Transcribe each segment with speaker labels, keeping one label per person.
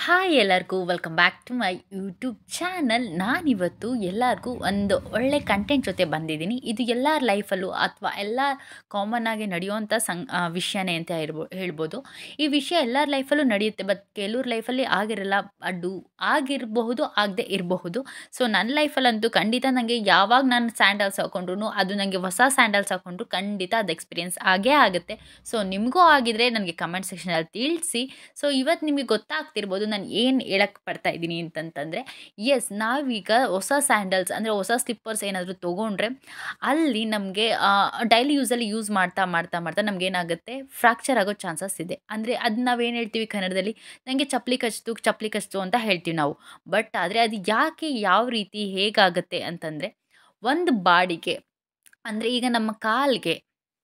Speaker 1: Hi ಎಲ್ಲರಿಗೂ welcome back to my YouTube channel ನಾನಿವತ್ತು ಎಲ್ಲರಿಗೂ ಒಂದು ಒಳ್ಳೆ ಕಂಟೆಂಟ್ ಜೊತೆ ಬಂದಿದ್ದೀನಿ ಇದು ಎಲ್ಲರ ಲೈಫಲ್ಲೂ ಅಥವಾ ಎಲ್ಲ ಕಾಮನ್ ಆಗಿ ನಡೆಯುವಂಥ ಸಂ ಆ, ವಿಷಯನೇ ಅಂತ ಇರ್ಬೋ ಹೇಳ್ಬೋದು ಈ ವಿಷಯ ಎಲ್ಲರ ಲೈಫಲ್ಲೂ ನಡೆಯುತ್ತೆ ಬಟ್ ಕೆಲವ್ರ ಲೈಫಲ್ಲಿ ಆಗಿರಲ್ಲ ಅದು ಆಗಿರಬಹುದು ಆಗದೆ ಇರಬಹುದು ಸೊ ನನ್ನ ಲೈಫಲ್ಲಂತೂ ಖಂಡಿತ ನನಗೆ ಯಾವಾಗ ನಾನು ಸ್ಯಾಂಡಲ್ಸ್ ಹಾಕೊಂಡ್ರು ಅದು ನನಗೆ ಹೊಸ ಸ್ಯಾಂಡಲ್ಸ್ ಹಾಕೊಂಡ್ರು ಖಂಡಿತ ಅದು ಎಕ್ಸ್ಪೀರಿಯನ್ಸ್ ಆಗೇ ಆಗುತ್ತೆ ಸೊ ನಿಮಗೂ ಆಗಿದ್ರೆ ನನಗೆ ಕಮೆಂಟ್ ಸೆಕ್ಷನಲ್ಲಿ ತಿಳಿಸಿ ಸೊ ಇವತ್ತು ನಿಮಗೆ ಗೊತ್ತಾಗ್ತಿರ್ಬೋದು ನಾನು ಏನು ಹೇಳಕ್ಕೆ ಬರ್ತಾ ಇದ್ದೀನಿ ಅಂತಂತಂದರೆ ಎಸ್ ನಾವೀಗ ಹೊಸ ಸ್ಯಾಂಡಲ್ಸ್ ಅಂದರೆ ಹೊಸ ಸ್ಲಿಪ್ಪರ್ಸ್ ಏನಾದರೂ ತೊಗೊಂಡ್ರೆ ಅಲ್ಲಿ ನಮಗೆ ಡೈಲಿ ಯೂಸಲ್ಲಿ ಯೂಸ್ ಮಾಡ್ತಾ ಮಾಡ್ತಾ ಮಾಡ್ತಾ ನಮಗೇನಾಗುತ್ತೆ ಫ್ರ್ಯಾಕ್ಚರ್ ಆಗೋ ಚಾನ್ಸಸ್ ಇದೆ ಅಂದರೆ ಅದು ನಾವೇನು ಹೇಳ್ತೀವಿ ಕನ್ನಡದಲ್ಲಿ ನನಗೆ ಚಪ್ಪಲಿ ಕಚ್ತು ಚಪ್ಪಲಿ ಕಚ್ತು ಅಂತ ಹೇಳ್ತೀವಿ ನಾವು ಬಟ್ ಆದರೆ ಅದು ಯಾಕೆ ಯಾವ ರೀತಿ ಹೇಗಾಗುತ್ತೆ ಅಂತಂದರೆ ಒಂದು ಬಾಡಿಗೆ ಅಂದರೆ ಈಗ ನಮ್ಮ ಕಾಲ್ಗೆ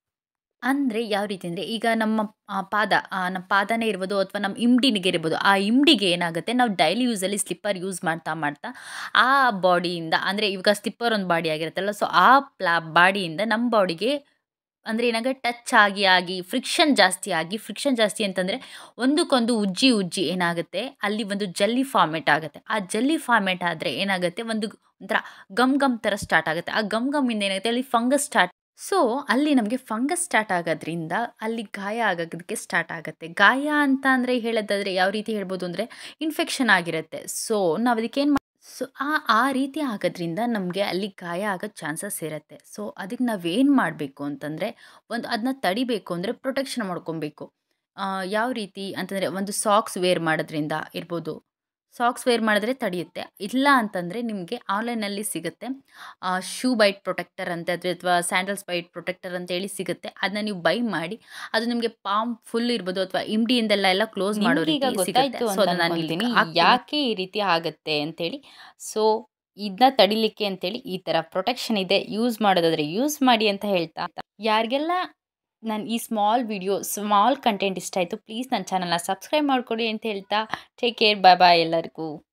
Speaker 1: ಅಂದರೆ ಯಾವ ರೀತಿ ಅಂದರೆ ಈಗ ನಮ್ಮ ಆ, ಪಾದ ಆ, ನಮ್ಮ ಪಾದನೇ ಇರ್ಬೋದು ಅಥವಾ ನಮ್ಮ ಇಮ್ಡಿನಿಗೆ ಇರ್ಬೋದು ಆ ಇಮ್ಡಿಗೆ ಏನಾಗುತ್ತೆ ನಾವು ಡೈಲಿ ಯೂಸಲ್ಲಿ ಸ್ಲಿಪ್ಪರ್ ಯೂಸ್ ಮಾಡ್ತಾ ಮಾಡ್ತಾ ಆ ಬಾಡಿಯಿಂದ ಅಂದರೆ ಇವಾಗ ಸ್ಲಿಪ್ಪರ್ ಒಂದು ಬಾಡಿ ಆಗಿರುತ್ತಲ್ಲ ಸೊ ಆ ಪ್ಲಾ ಬಾಡಿಯಿಂದ ನಮ್ಮ ಬಾಡಿಗೆ ಅಂದರೆ ಏನಾಗುತ್ತೆ ಟಚ್ ಆಗಿ ಆಗಿ ಫ್ರಿಕ್ಷನ್ ಜಾಸ್ತಿ ಆಗಿ ಫ್ರಿಕ್ಷನ್ ಜಾಸ್ತಿ ಅಂತಂದರೆ ಒಂದಕ್ಕೊಂದು ಉಜ್ಜಿ ಉಜ್ಜಿ ಏನಾಗುತ್ತೆ ಅಲ್ಲಿ ಒಂದು ಜಲ್ಲಿ ಫಾರ್ಮೇಟ್ ಆಗುತ್ತೆ ಆ ಜಲ್ಲಿ ಫಾರ್ಮೇಟ್ ಆದರೆ ಏನಾಗುತ್ತೆ ಒಂದು ಒಂಥರ ಗಮ್ ಗಮ್ ಥರ ಸ್ಟಾರ್ಟ್ ಆಗುತ್ತೆ ಆ ಗಮ್ ಗಮ್ಮಿಂದ ಏನಾಗುತ್ತೆ ಅಲ್ಲಿ ಫಂಗಸ್ ಸ್ಟಾರ್ಟ್ ಸೊ ಅಲ್ಲಿ ನಮಗೆ ಫಂಗಸ್ ಸ್ಟಾರ್ಟ್ ಆಗೋದ್ರಿಂದ ಅಲ್ಲಿ ಗಾಯ ಆಗೋದಕ್ಕೆ ಸ್ಟಾರ್ಟ್ ಆಗುತ್ತೆ ಗಾಯ ಅಂತ ಅಂದರೆ ಹೇಳೋದಾದರೆ ಯಾವ ರೀತಿ ಹೇಳ್ಬೋದು ಅಂದರೆ ಇನ್ಫೆಕ್ಷನ್ ಆಗಿರುತ್ತೆ ಸೊ ನಾವು ಅದಕ್ಕೇನು ಸೊ ಆ ಆ ರೀತಿ ಆಗೋದ್ರಿಂದ ನಮಗೆ ಅಲ್ಲಿ ಗಾಯ ಆಗೋ ಚಾನ್ಸಸ್ ಇರುತ್ತೆ ಸೊ ಅದಕ್ಕೆ ನಾವೇನು ಮಾಡಬೇಕು ಅಂತಂದರೆ ಒಂದು ಅದನ್ನ ತಡಿಬೇಕು ಅಂದರೆ ಪ್ರೊಟೆಕ್ಷನ್ ಮಾಡ್ಕೊಬೇಕು ಆ, ಯಾವ ರೀತಿ ಅಂತಂದರೆ ಒಂದು ಸಾಕ್ಸ್ ವೇರ್ ಮಾಡೋದ್ರಿಂದ ಇರ್ಬೋದು ಸಾಕ್ಸ್ ವೇರ್ ಮಾಡಿದ್ರೆ ತಡೆಯುತ್ತೆ ಇಲ್ಲ ಅಂತಂದರೆ ನಿಮಗೆ ಆನ್ಲೈನಲ್ಲಿ ಸಿಗುತ್ತೆ ಶೂ ಬೈಟ್ ಪ್ರೊಟೆಕ್ಟರ್ ಅಂತ ಅಥವಾ ಸ್ಯಾಂಡಲ್ಸ್ ಬೈಟ್ ಪ್ರೊಟೆಕ್ಟರ್ ಅಂತ ಹೇಳಿ ಸಿಗುತ್ತೆ ಅದನ್ನ ನೀವು ಬೈ ಮಾಡಿ ಅದು ನಿಮಗೆ ಪಾಮ್ ಫುಲ್ ಇರ್ಬೋದು ಅಥವಾ ಇಮ್ಡಿಯಿಂದೆಲ್ಲ ಎಲ್ಲ ಕ್ಲೋಸ್ ಮಾಡೋ
Speaker 2: ನಿಮ್ಗೀಗ
Speaker 1: ರೀತಿ
Speaker 2: ಗೊತ್ತಾಯ್ತು
Speaker 1: ಸಿಗುತ್ತೆ ಸೊ
Speaker 2: ಅಂತ
Speaker 1: ಅದನ್ನ ನಾನು ಇಲ್ಲಿ
Speaker 2: ಅನ್ಕೊಳ್ತೀನಿ
Speaker 1: ಹಾಕ್ತೀನಿ.
Speaker 2: ಯಾಕೆ ಈ ರೀತಿ ಆಗುತ್ತೆ ಅಂತೇಳಿ ಸೊ ಇದನ್ನ ತಡಿಲಿಕ್ಕೆ ಅಂತೇಳಿ ಈ ಥರ ಪ್ರೊಟೆಕ್ಷನ್ ಇದೆ ಯೂಸ್ ಮಾಡೋದಾದ್ರೆ ಯೂಸ್ ಮಾಡಿ ಅಂತ ಹೇಳ್ತಾ ಯಾರಿಗೆಲ್ಲ ನಾನು ಈ ಸ್ಮಾಲ್ ವಿಡಿಯೋ ಸ್ಮಾಲ್ ಕಂಟೆಂಟ್ ಇಷ್ಟ ಆಯಿತು ಪ್ಲೀಸ್ ನನ್ನ ಚಾನಲ್ನ ಸಬ್ಸ್ಕ್ರೈಬ್ ಮಾಡ್ಕೊಡಿ ಅಂತ ಹೇಳ್ತಾ ಟೇಕ್ ಕೇರ್ ಬಾಯ್ ಬಾಯ್ ಎಲ್ಲರಿಗೂ